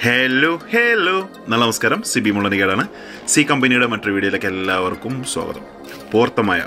hello hello നല്ല നമസ്കാരം C B മുള്ളനികേടാണ് C കമ്പനിയുടെ മറ്റൊരു വീഡിയോയിലേക്ക് എല്ലാവർക്കും സ്വാഗതം പോർത്തമായ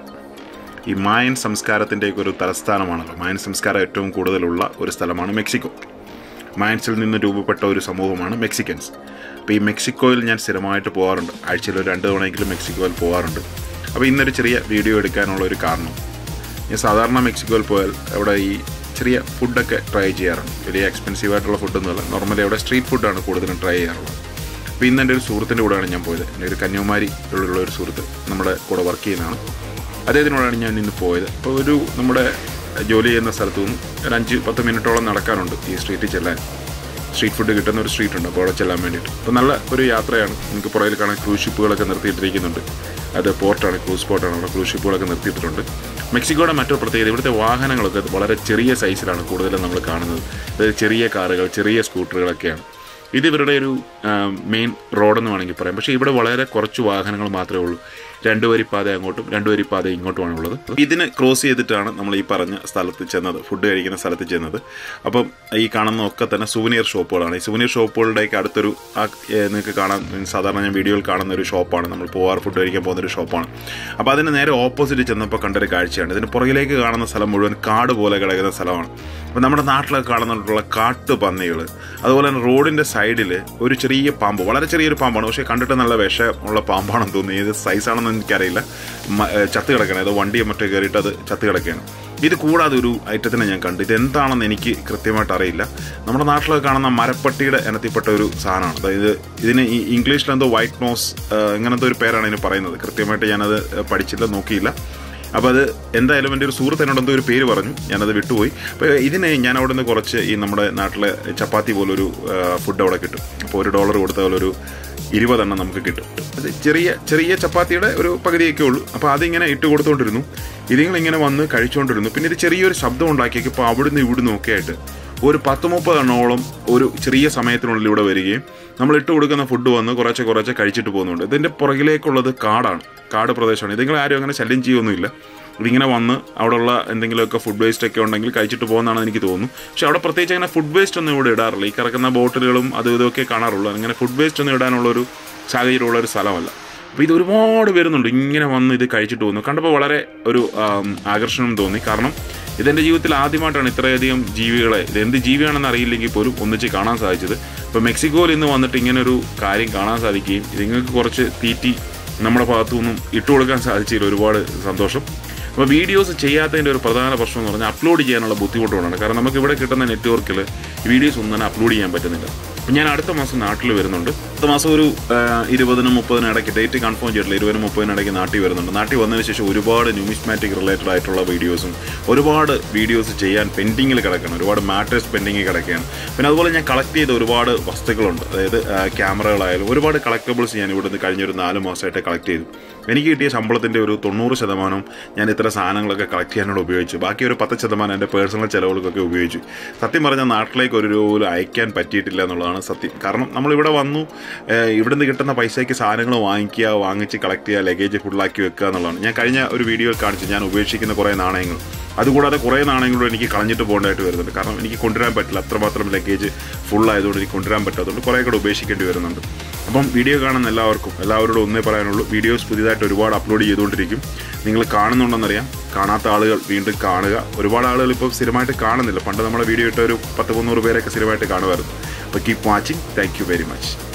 ഈ മായൻ സംസ്കാരത്തിൻ്റെയൊക്കെ ഒരു തലസ്ഥാനമാണല്ലോ മായൻ സംസ്കാരം ഏറ്റവും കൂടുതലുള്ള ഒരു സ്ഥലമാണ് മെക്സിക്കോ മായൻസിൽ നിന്ന് രൂപപ്പെട്ട ഒരു സമൂഹമാണ് മെക്സിക്കൻസ് അപ്പോൾ ഈ മെക്സിക്കോയിൽ ഞാൻ സ്ഥിരമായിട്ട് പോകാറുണ്ട് ആഴ്ചയിൽ ഒരു രണ്ട് തവണയെങ്കിലും മെക്സിക്കോയിൽ പോകാറുണ്ട് അപ്പോൾ ഇന്നൊരു ചെറിയ വീഡിയോ എടുക്കാനുള്ള ഒരു കാരണം ഞാൻ സാധാരണ മെക്സിക്കോയിൽ പോയാൽ അവിടെ ഈ ചെറിയ ഫുഡൊക്കെ ട്രൈ ചെയ്യാറുണ്ട് വലിയ എക്സ്പെൻസീവ് ആയിട്ടുള്ള ഫുഡൊന്നുമല്ല നോർമലി അവിടെ സ്ട്രീറ്റ് ഫുഡാണ് കൂടുതലും ട്രൈ ചെയ്യാറുള്ളത് അപ്പോൾ ഇന്ന് എൻ്റെ ഒരു സുഹൃത്തിൻ്റെ കൂടെയാണ് ഞാൻ പോയത് എൻ്റെ ഒരു കന്യാകുമാരിയിലുള്ള ഒരു സുഹൃത്ത് നമ്മുടെ കൂടെ വർക്ക് ചെയ്യുന്നതാണ് അദ്ദേഹത്തിനോടാണ് ഞാൻ ഇന്ന് പോയത് അപ്പോൾ ഒരു നമ്മുടെ ജോലി ചെയ്യുന്ന സ്ഥലത്തു നിന്ന് ഒരു അഞ്ച് പത്ത് മിനിറ്റോളം നടക്കാനുണ്ട് ഈ സ്ട്രീറ്റിൽ ചെല്ലാൻ സ്ട്രീറ്റ് ഫുഡ് കിട്ടുന്ന ഒരു സ്ട്രീറ്റ് ഉണ്ട് അപ്പോൾ അവിടെ ചെല്ലാൻ വേണ്ടിയിട്ട് അപ്പോൾ നല്ല ഒരു യാത്രയാണ് നമുക്ക് പുറകിൽ കാണാൻ ക്രൂസ് ഷിപ്പുകളൊക്കെ നിർത്തിയിട്ടിരിക്കുന്നുണ്ട് അത് പോർട്ടാണ് ക്രൂസ് പോർട്ടാണ് അവിടെ ക്രൂസ് ഷിപ്പുകളൊക്കെ നിർത്തിയിട്ടുണ്ട് മെക്സിക്കോയുടെ മറ്റൊരു പ്രത്യേകത ഇവിടുത്തെ വാഹനങ്ങളൊക്കെ വളരെ ചെറിയ സൈസിലാണ് കൂടുതലും നമ്മൾ കാണുന്നത് അതായത് ചെറിയ കാറുകൾ ചെറിയ സ്കൂട്ടറുകളൊക്കെയാണ് ഇത് ഇവരുടെ ഒരു മെയിൻ റോഡെന്ന് വേണമെങ്കിൽ പറയാം പക്ഷേ ഇവിടെ വളരെ കുറച്ച് വാഹനങ്ങൾ മാത്രമേ ഉള്ളൂ രണ്ട് വരി പാത അങ്ങോട്ടും രണ്ട് വരി പാത ഇങ്ങോട്ടുമാണ് ഉള്ളത് ഇതിന് ക്രോസ് ചെയ്തിട്ടാണ് നമ്മൾ ഈ പറഞ്ഞ സ്ഥലത്ത് ചെന്നത് ഫുഡ് കഴിക്കുന്ന സ്ഥലത്ത് ചെന്നത് അപ്പം ഈ കാണുന്ന ഒക്കെ തന്നെ സൂനിയർ ഷോപ്പുകളാണ് ഈ സൂനിയർ ഷോപ്പുകളുടെയൊക്കെ അടുത്തൊരു ആ ഏ, നിങ്ങൾക്ക് കാണാൻ സാധാരണ ഞാൻ വീഡിയോയിൽ കാണുന്ന ഒരു ഷോപ്പാണ് നമ്മൾ പോവാർ ഫുഡ് കഴിക്കാൻ പോകുന്ന ഒരു ഷോപ്പാണ് അപ്പോൾ അതിന് നേരെ ഓപ്പോസിറ്റ് ചെന്നപ്പോൾ കണ്ടൊരു കാഴ്ചയാണ് ഇതിന് പുറകിലേക്ക് കാണുന്ന സ്ഥലം മുഴുവൻ കാട് പോലെ കിടക്കുന്ന സ്ഥലമാണ് അപ്പോൾ നമ്മുടെ നാട്ടിലൊക്കെ കാണുന്നിട്ടുള്ള കാട്ടുപന്നികൾ അതുപോലെ തന്നെ റോഡിൻ്റെ സൈഡിൽ ഒരു ചെറിയ പാമ്പ് വളരെ ചെറിയൊരു പാമ്പാണ് പക്ഷേ കണ്ടിട്ട് നല്ല വിഷമുള്ള പാമ്പാണെന്ന് തോന്നി ഏത് സൈസാണെന്ന് എനിക്കറിയില്ല മ- ഏ, ചത്ത് കിടക്കണം ഏതോ വണ്ടിയെ മറ്റോ കയറിയിട്ട് അത് ചത്ത് കിടക്കുകയാണ് ഇത് കൂടാതെ ഒരു ഐറ്റത്തിനെ ഞാൻ കണ്ടു ഇത് എന്താണെന്ന് എനിക്ക് കൃത്യമായിട്ട് അറിയില്ല നമ്മുടെ നാട്ടിലൊക്കെ കാണുന്ന മരപ്പട്ടിയുടെ ഇനത്തിൽപ്പെട്ട ഒരു സാധനമാണ് അതായത് ഇതിന് ഈ ഇംഗ്ലീഷിൽ എന്തോ വൈറ്റ് നോസ് ഇങ്ങനത്തെ ഒരു പേരാണ് ഇതിന് പറയുന്നത് കൃത്യമായിട്ട് ഞാനത് പഠിച്ചില്ല നോക്കിയില്ല അപ്പോൾ അത് എന്തായാലും എൻ്റെ ഒരു സുഹൃത്ത് എന്നോട് എന്തോ ഒരു പേര് പറഞ്ഞു ഞാനത് വിട്ടുപോയി അപ്പോൾ ഇതിന് ഞാൻ അവിടെ നിന്ന് കുറച്ച് ഈ നമ്മുടെ നാട്ടിലെ ചപ്പാത്തി പോലൊരു ഫുഡ് അവിടെ കിട്ടും അപ്പോൾ ഒരു ഡോളർ കൊടുത്താൽ ഒരു ഇരുപതെണ്ണം നമുക്ക് കിട്ടും അത് ചെറിയ ചെറിയ ചപ്പാത്തിയുടെ ഒരു പകുതിയൊക്കെ ഉള്ളൂ അപ്പോൾ അതിങ്ങനെ ഇട്ട് കൊടുത്തുകൊണ്ടിരുന്നു ഇതിങ്ങളിങ്ങനെ വന്ന് കഴിച്ചുകൊണ്ടിരുന്നു പിന്നെ ഇത് ചെറിയൊരു ശബ്ദം ഉണ്ടാക്കിയപ്പോൾ അവിടുന്ന് ഇവിടുന്ന് ഒക്കെ ആയിട്ട് ഒരു പത്ത് മുപ്പത് എണ്ണോളം ഒരു ചെറിയ സമയത്തിനുള്ളിൽ ഇവിടെ വരികയും നമ്മൾ ഇട്ട് കൊടുക്കുന്ന ഫുഡ് വന്ന് കുറച്ച് കുറച്ച് കഴിച്ചിട്ട് പോകുന്നുണ്ട് ഇതിൻ്റെ പുറകിലേക്കുള്ളത് കാടാണ് കാട് പ്രദേശമാണ് ഇതിങ്ങൾ ആരും അങ്ങനെ ശല്യം ചെയ്യൊന്നുമില്ല ഇതിങ്ങനെ വന്ന് അവിടെയുള്ള എന്തെങ്കിലുമൊക്കെ ഫുഡ് വേസ്റ്റ് ഒക്കെ ഉണ്ടെങ്കിൽ കഴിച്ചിട്ട് പോകുന്നതാണ് എനിക്ക് തോന്നുന്നു പക്ഷെ അവിടെ പ്രത്യേകിച്ച് അങ്ങനെ ഫുഡ് വേസ്റ്റ് ഒന്നും ഇവിടെ ഇടാറില്ല ഈ കിടക്കുന്ന ബോട്ടിലുകളും അതും ഇതൊക്കെ കാണാറുള്ളൂ അങ്ങനെ ഫുഡ് വേസ്റ്റ് ഒന്നും ഇടാനുള്ളൊരു സാഹചര്യമുള്ള ഒരു സ്ഥലമല്ല അപ്പോൾ ഇത് ഒരുപാട് വരുന്നുണ്ട് ഇങ്ങനെ വന്ന് ഇത് കഴിച്ചിട്ട് പോകുന്നു കണ്ടപ്പോൾ വളരെ ഒരു ആം, ആകർഷണം തോന്നി കാരണം ഇതെൻ്റെ ജീവിതത്തിൽ ആദ്യമായിട്ടാണ് ഇത്രയധികം ജീവികളെ ഇത് എന്ത് ജീവിയാണെന്ന് അറിയില്ലെങ്കിൽ പോലും ഒന്നിച്ച് കാണാൻ സാധിച്ചത് ഇപ്പോൾ മെക്സിക്കോയിൽ ഇന്ന് വന്നിട്ട് ഇങ്ങനെ ഒരു കാര്യം കാണാൻ സാധിക്കുകയും ഇതിങ്ങൾക്ക് കുറച്ച് തീറ്റി നമ്മുടെ ഭാഗത്തു നിന്നും ഇട്ട് കൊടുക്കാൻ സാധിച്ചതിൽ ഒരുപാട് സന്തോഷം അപ്പോൾ വീഡിയോസ് ചെയ്യാത്തതിൻ്റെ ഒരു പ്രധാന പ്രശ്നം എന്ന് പറഞ്ഞാൽ അപ്ലോഡ് ചെയ്യാനുള്ള ബുദ്ധിമുട്ടുകൊണ്ടാണ് കാരണം നമുക്ക് ഇവിടെ കിട്ടുന്ന നെറ്റ്വർക്കിൽ വീഡിയോസ് ഒന്നും തന്നെ അപ്ലോഡ് ചെയ്യാൻ പറ്റുന്നില്ല അപ്പം ഞാൻ അടുത്ത മാസം നാട്ടിൽ വരുന്നുണ്ട് അടുത്ത മാസം ഒരു ആ, ഇരുപതിനും മുപ്പതിനും ഇടയ്ക്ക് ഡേറ്റ് കൺഫേം ചെയ്തിട്ടില്ല ഇരുപതിനും മുപ്പതിനും ഇടയ്ക്ക് നാട്ടിൽ വരുന്നുണ്ട് നാട്ടിൽ വന്നതിന് ശേഷം ഒരുപാട് ന്യൂമിസ്മാറ്റിക് റിലേറ്റഡ് ആയിട്ടുള്ള വീഡിയോസും ഒരുപാട് വീഡിയോസ് ചെയ്യാൻ പെൻഡിങ്ങിൽ കിടക്കുകയാണ് ഒരുപാട് മാറ്റേഴ്സ് പെൻഡിങ്ങിൽ കിടക്കുകയാണ് പിന്നെ അതുപോലെ ഞാൻ കളക്ട് ചെയ്ത ഒരുപാട് വസ്തുക്കളുണ്ട് അതായത് ആ, ക്യാമറകളായാലും ഒരുപാട് കളക്ടബിൾസ് ഞാൻ ഇവിടുന്ന് കഴിഞ്ഞൊരു നാല് മാസമായിട്ട് കളക്ട് ചെയ്തു എനിക്ക് കിട്ടിയ ശമ്പളത്തിൻ്റെ ഒരു തൊണ്ണൂറ് ശതമാനം ഞാൻ ഇത്ര സാധനങ്ങളൊക്കെ കളക്ട് ചെയ്യാനോട് ഉപയോഗിച്ചു ബാക്കി ഒരു പത്ത് ശതമാനം എൻ്റെ പേഴ്സണൽ ചിലവുകൾക്കൊക്കെ ഉപയോഗിച്ചു സത്യം പറഞ്ഞാൽ നാട്ടിലേക്ക് ഒരു രൂപ പോലും അയക്കാൻ പറ്റിയിട്ടില്ല എന്നുള്ളതാണ് സത്യം കാരണം നമ്മളിവിടെ വന്നു ഏഹ് ഇവിടുന്ന് കിട്ടുന്ന പൈസയ്ക്ക് സാധനങ്ങൾ വാങ്ങിക്കുക വാങ്ങിച്ച് കളക്ട് ചെയ്യുക ലഗേജ് ഫുള്ളാക്കി വെക്കുക എന്നുള്ളതാണ് ഞാൻ കഴിഞ്ഞ ഒരു വീഡിയോയിൽ കാണിച്ചു ഞാൻ ഉപേക്ഷിക്കുന്ന കുറേ നാണയങ്ങൾ അതുകൂടാതെ കുറേ നാണയങ്ങളും എനിക്ക് കളഞ്ഞിട്ട് പോകേണ്ടതായിട്ട് വരുന്നുണ്ട് കാരണം എനിക്ക് കൊണ്ടുവരാൻ പറ്റില്ല അത്രമാത്രം ലഗേജ് ഫുൾ ആയതുകൊണ്ട് എനിക്ക് കൊണ്ടുവരാൻ പറ്റാത്തതുകൊണ്ട് കുറേ കൂടെ ഉപേക്ഷിക്കേണ്ടി വരുന്നുണ്ട് അപ്പം വീഡിയോ കാണുന്ന എല്ലാവർക്കും എല്ലാവരോടും ഒന്നേ പറയാനുള്ളൂ വീഡിയോസ് പുതിയതായിട്ട് ഒരുപാട് അപ്ലോഡ് ചെയ്തുകൊണ്ടിരിക്കും നിങ്ങൾ കാണുന്നുണ്ടെന്നറിയാം കാണാത്ത ആളുകൾ വീണ്ടും കാണുക ഒരുപാട് ആളുകൾ ഇപ്പോൾ സ്ഥിരമായിട്ട് കാണുന്നില്ല പണ്ട് നമ്മുടെ വീഡിയോ ഇട്ട ഒരു പത്ത് മുന്നൂറ് പേരൊക്കെ സ്ഥിരമായിട്ട് കാണുമായിരുന്നു അപ്പോൾ keep watching thank you very much